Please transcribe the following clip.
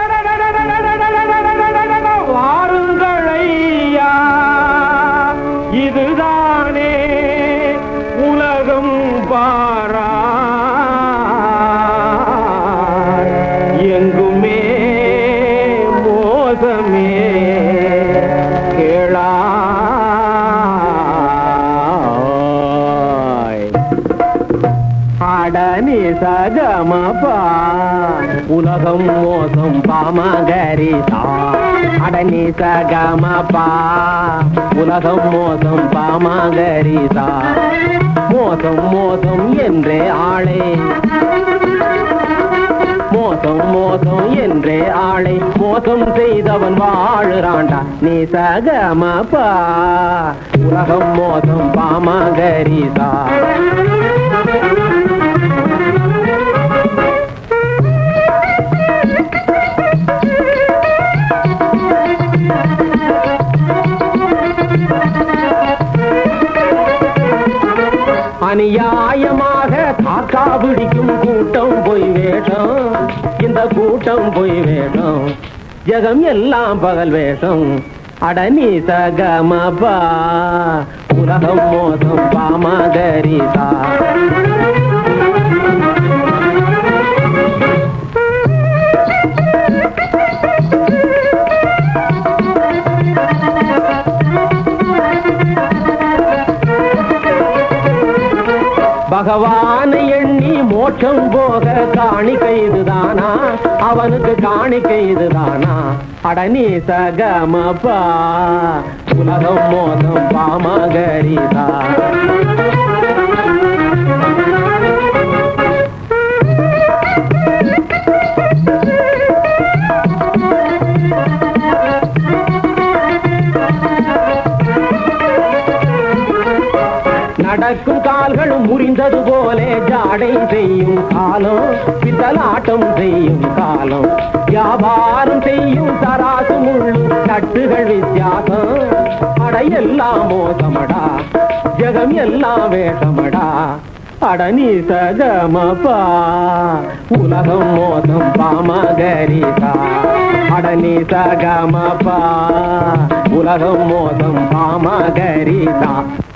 வாருங்கள் ஐயா இதுதானே உலகம் பாரா எங்குமே மோசமே கேளாய் அடனி சகமபா உலகம் மோசம் பாமகரிதா அடனி சகமபா உலகம் மோசம் பாமகரிதா மோசம் மோசம் என்றே ஆளே மோசம் மோசம் என்றே ஆளை மோசம் செய்தவன் வாழுறான்டா நீ சகமபா உலகம் மோசம் பாமகரிதா அநியாயமாக காக்கா பிடிக்கும் கூட்டம் போய் வேஷம் இந்த கூட்டம் போய் வேஷம் ஜெகம் எல்லாம் பகல் வேஷம் அடனி சகமபா உலகம் மோசம் பாமகரிதா பகவானை எண்ணி மோட்சம் போக காணிக்கை இதுதானா அவனுக்கு காணிக்கை இதுதானா அடனி சகமபா உலகம் மோசம் பாமகரிதா நடக்கும் கால்களும் முறிந்தது போலே ஜாடை செய்யும் காலம் பித்தலாட்டம் செய்யும் காலம் வியாபாரம் செய்யும் தராசு முள்ளு நட்டுகள் வித்தியாசம் அடையெல்லாம் மோசமடா ஜெகம் எல்லாம் வேஷமடா அடனி சகமபா உலகம் மோசம் பாமகரிதா அடனி சகமபா உலகம் மோசம் பாமகரிதா